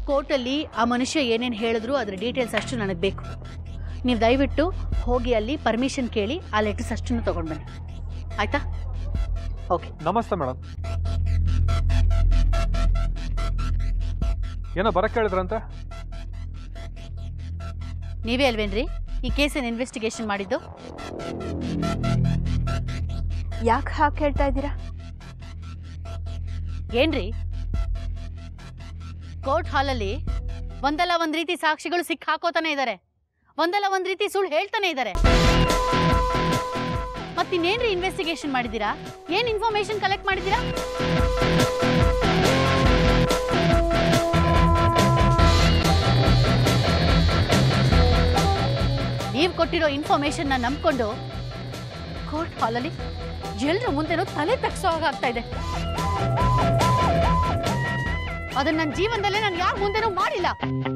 ಕೋರ್ಟಲ್ಲಿ ಆ ಮನುಷ್ಯ ಏನೇನು ಹೇಳಿದ್ರು ಅದರ ಡೀಟೇಲ್ಸ್ ಅಷ್ಟು ನನಗೆ ಬೇಕು ನೀವು ದಯವಿಟ್ಟು ಹೋಗಿ ಅಲ್ಲಿ ಪರ್ಮಿಷನ್ ಕೇಳಿ ಆ ಲೆಟರ್ಸ್ ಅಷ್ಟನ್ನು ತೊಗೊಂಡು ಬನ್ನಿ ಆಯ್ತಾ ಓಕೆ ನಮಸ್ತೆ ಮೇಡಮ್ ಏನೋ ಬರಕ್ಕೆ ಹೇಳಿದ್ರಂತೆ ನೀವೇ ಅಲ್ವೇನ್ರಿ ಈ ಕೇಸನ್ನು ಇನ್ವೆಸ್ಟಿಗೇಷನ್ ಮಾಡಿದ್ದು ಯಾಕೆ ಹಾಗೆ ಹೇಳ್ತಾ ಇದ್ದೀರಾ ಏನ್ರಿ ಕೋರ್ಟ್ ಹಾಲಲ್ಲಿ ಒಂದಲ್ಲ ಒಂದ್ ರೀತಿ ಸಾಕ್ಷಿಗಳು ಸಿಕ್ ಹಾಕೋತಾನೆ ಇದ್ದಾರೆ ಒಂದಲ್ಲ ಒಂದ್ ರೀತಿ ಸುಳ್ಳು ಹೇಳ್ತಾನೆ ಇದ್ದಾರೆ ಮತ್ತಿನ್ನೇನ್ರಿ ಇನ್ವೆಸ್ಟಿಗೇಷನ್ ಮಾಡಿದ್ದೀರಾ ಏನ್ ಇನ್ಫಾರ್ಮೇಶನ್ ಕಲೆಕ್ಟ್ ಮಾಡಿದ್ದೀರಾ ನೀವು ಕೊಟ್ಟಿರೋ ಇನ್ಫಾರ್ಮೇಶನ್ ನ ನಂಬ್ಕೊಂಡು ಕೋರ್ಟ್ ಹಾಲಲ್ಲಿ ಎಲ್ರ ಮುಂದೆನೂ ತಲೆ ತಗ್ಸೋ ಹಾಗಾಗ್ತಾ ಇದೆ ಅದನ್ನ ನನ್ನ ಜೀವನದಲ್ಲೇ ನಾನು ಯಾರ ಮುಂದೆನೂ ಮಾಡಿಲ್ಲ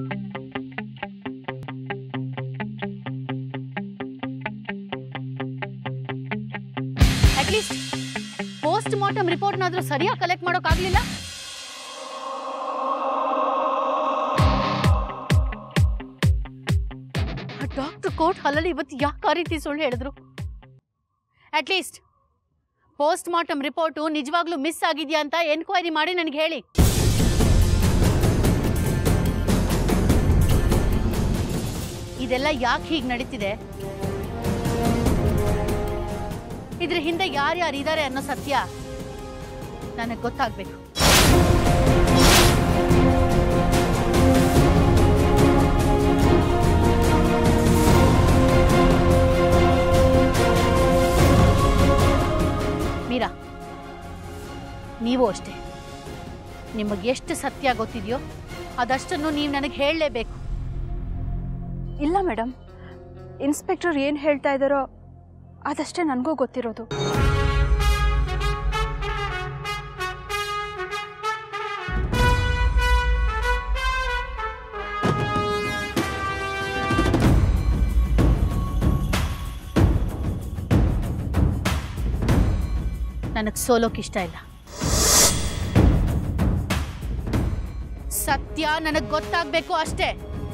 ಅಟ್ಲೀಸ್ಟ್ ಪೋಸ್ಟ್ ಮಾರ್ಟಮ್ ರಿಪೋರ್ಟ್ನಾದ್ರೂ ಸರಿಯಾಗಿ ಕಲೆಕ್ಟ್ ಮಾಡೋಕ್ಕಾಗ್ಲಿಲ್ಲ ಡಾಕ್ಟರ್ ಕೋರ್ಟ್ ಹಾಲಲ್ಲಿ ಇವತ್ತು ಯಾಕೆ ಆ ರೀತಿ ಸುಳ್ಳು ಹೇಳಿದ್ರು ಅಟ್ಲೀಸ್ಟ್ ಪೋಸ್ಟ್ ಮಾರ್ಟಮ್ ರಿಪೋರ್ಟು ನಿಜವಾಗ್ಲೂ ಮಿಸ್ ಆಗಿದೆಯಾ ಅಂತ ಎನ್ಕ್ವೈರಿ ಮಾಡಿ ನನಗೆ ಹೇಳಿ ಇದೆಲ್ಲ ಯಾಕೆ ಹೀಗೆ ನಡೀತಿದೆ ಇದ್ರ ಹಿಂದೆ ಯಾರ್ಯಾರು ಇದ್ದಾರೆ ಅನ್ನೋ ಸತ್ಯ ನನಗೆ ಗೊತ್ತಾಗ್ಬೇಕು ಮೀರಾ ನೀವು ಅಷ್ಟೇ ನಿಮಗೆ ಎಷ್ಟು ಸತ್ಯ ಗೊತ್ತಿದೆಯೋ ಅದಷ್ಟನ್ನು ನೀವು ನನಗೆ ಹೇಳಲೇಬೇಕು ಇಲ್ಲ ಮೇಡಮ್ ಇನ್ಸ್ಪೆಕ್ಟರ್ ಏನು ಹೇಳ್ತಾ ಇದ್ದಾರೋ ಅದಷ್ಟೇ ನನಗೂ ಗೊತ್ತಿರೋದು ನನಗೆ ಸೋಲೋಕ್ ಇಷ್ಟ ಇಲ್ಲ ಸತ್ಯ ನನಗೆ ಗೊತ್ತಾಗ್ಬೇಕು ಅಷ್ಟೇ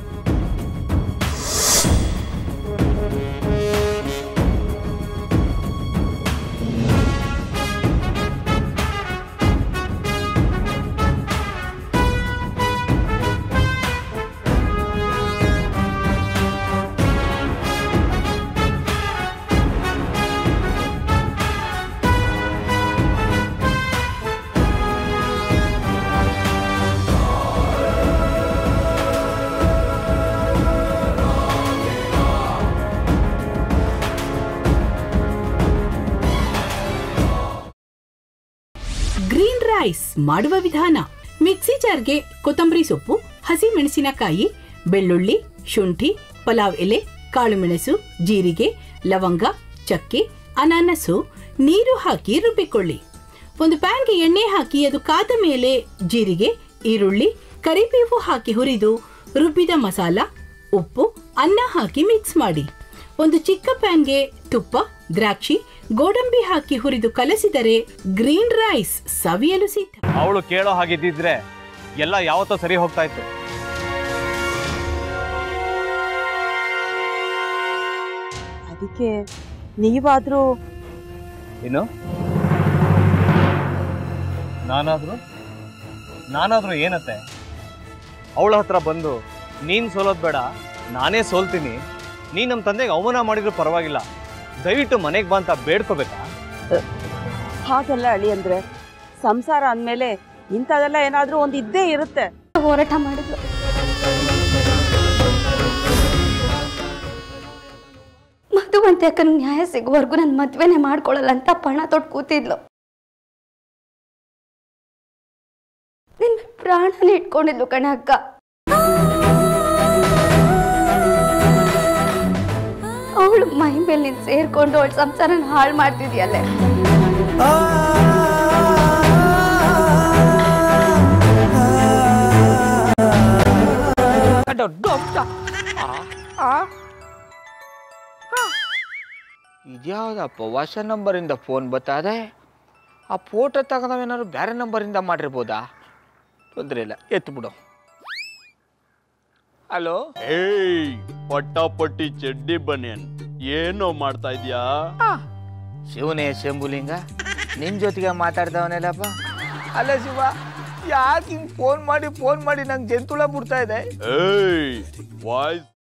ಗ್ರೀನ್ ರೈಸ್ ಮಾಡುವ ವಿಧಾನ ಮಿಕ್ಸಿ ಜಾರ್ಗೆ ಕೊತ್ತಂಬರಿ ಸೊಪ್ಪು ಹಸಿ ಮೆಣಸಿನಕಾಯಿ ಬೆಳ್ಳುಳ್ಳಿ ಶುಂಠಿ ಪಲಾವ್ ಎಲೆ ಕಾಳುಮೆಣಸು ಜೀರಿಗೆ ಲವಂಗ ಚಕ್ಕೆ ಅನಾನಸು ನೀರು ಹಾಕಿ ರುಬ್ಬಿಕೊಳ್ಳಿ ಒಂದು ಪ್ಯಾನ್ಗೆ ಎಣ್ಣೆ ಹಾಕಿ ಅದು ಕಾದ ಮೇಲೆ ಜೀರಿಗೆ ಈರುಳ್ಳಿ ಕರಿಬೇವು ಹಾಕಿ ಹುರಿದು ರುಬ್ಬಿದ ಮಸಾಲ ಉಪ್ಪು ಅನ್ನ ಹಾಕಿ ಮಿಕ್ಸ್ ಮಾಡಿ ಒಂದು ಚಿಕ್ಕ ಪ್ಯಾನ್ಗೆ ತುಪ್ಪ ದ್ರಾಕ್ಷಿ ಗೋಡಂಬಿ ಹಾಕಿ ಹುರಿದು ಕಲಸಿದರೆ ಗ್ರೀನ್ ರೈಸ್ ಸವಿಯಲು ಸಿದ್ಧ ಅವಳು ಕೇಳೋ ಹಾಗಿದ್ದಿದ್ರೆ ಎಲ್ಲ ಯಾವತ್ತೋ ಸರಿ ಹೋಗ್ತಾ ಇತ್ತು ಅದಕ್ಕೆ ನೀವಾದ್ರೂ ಏನು ನಾನಾದ್ರೂ ನಾನಾದ್ರೂ ಏನತ್ತೆ ಅವಳ ಹತ್ರ ಬಂದು ನೀನ್ ಸೋಲೋದ್ ಬೇಡ ನಾನೇ ಸೋಲ್ತೀನಿ ನೀನ್ ನಮ್ಮ ತಂದೆಗೆ ಅವಮಾನ ಮಾಡಿದ್ರು ಪರವಾಗಿಲ್ಲ ದಯವಿಟ್ಟು ಮನೆಗೆ ಬಾ ಅಂತ ಬೇಡ್ಕೋಬೇಕಾ ಹಾಗೆಲ್ಲ ಅಳಿ ಅಂದ್ರೆ ಸಂಸಾರ ಅಂದಮೇಲೆ ಇಂಥದೆಲ್ಲ ಏನಾದ್ರೂ ಒಂದು ಇದ್ದೇ ಇರುತ್ತೆ ಹೋರಾಟ ಮಾಡಿದ್ಲು ಮಧುವಂತೆ ಅಕ್ಕನ ನ್ಯಾಯ ಸಿಗುವವರೆಗೂ ನನ್ನ ಮದ್ವೆನೇ ಮಾಡ್ಕೊಳ್ಳಲ್ಲ ಅಂತ ಪಣ ತೊಟ್ಟು ಕೂತಿದ್ಲು ನಿನ್ನ ಪ್ರಾಣನೇ ಇಟ್ಕೊಂಡಿದ್ಲು ಕಣೆ ಅಕ್ಕ ಅವಳು ಮೈ ಮೇಲೆ ನೀನು ಸೇರ್ಕೊಂಡು ಅವಳ ಸಂಸಾರನ ಹಾಳು ಮಾಡ್ತಿದ್ಯಲ್ಲೇ ಇದ್ಯಾವುದಪ್ಪ ಹೊಸ ನಂಬರಿಂದ ಫೋನ್ ಬತ್ತದೆ ಆ ಫೋಟೋ ತಗೊಂಡವೇನಾದ್ರು ಬೇರೆ ನಂಬರಿಂದ ಮಾಡಿರ್ಬೋದಾ ತೊಂದರೆ ಇಲ್ಲ ಎತ್ತು ಬಿಡು ಹಲೋ ಏಯ್ ಪಟ್ಟಾಪಟ್ಟಿ ಚಡ್ಡಿ ಬನಿಯನ್ ಏನೋ ಮಾಡ್ತಾ ಇದ್ಯಾ ಶಿವನೇ ಶಂಭುಲಿಂಗ ನಿನ್ ಜೊತೆಗೆ ಮಾತಾಡ್ದವನೆಲ್ಲಪ್ಪ ಅಲ್ಲ ಶಿವ ಯಾಕೆ ಹಿಂಗ್ ಫೋನ್ ಮಾಡಿ ಫೋನ್ ಮಾಡಿ ನಂಗೆ ಜಂತುಳ ಬಿಡ್ತಾ ಇದೆ ಏಯ್ ವಾಯ್ಸ್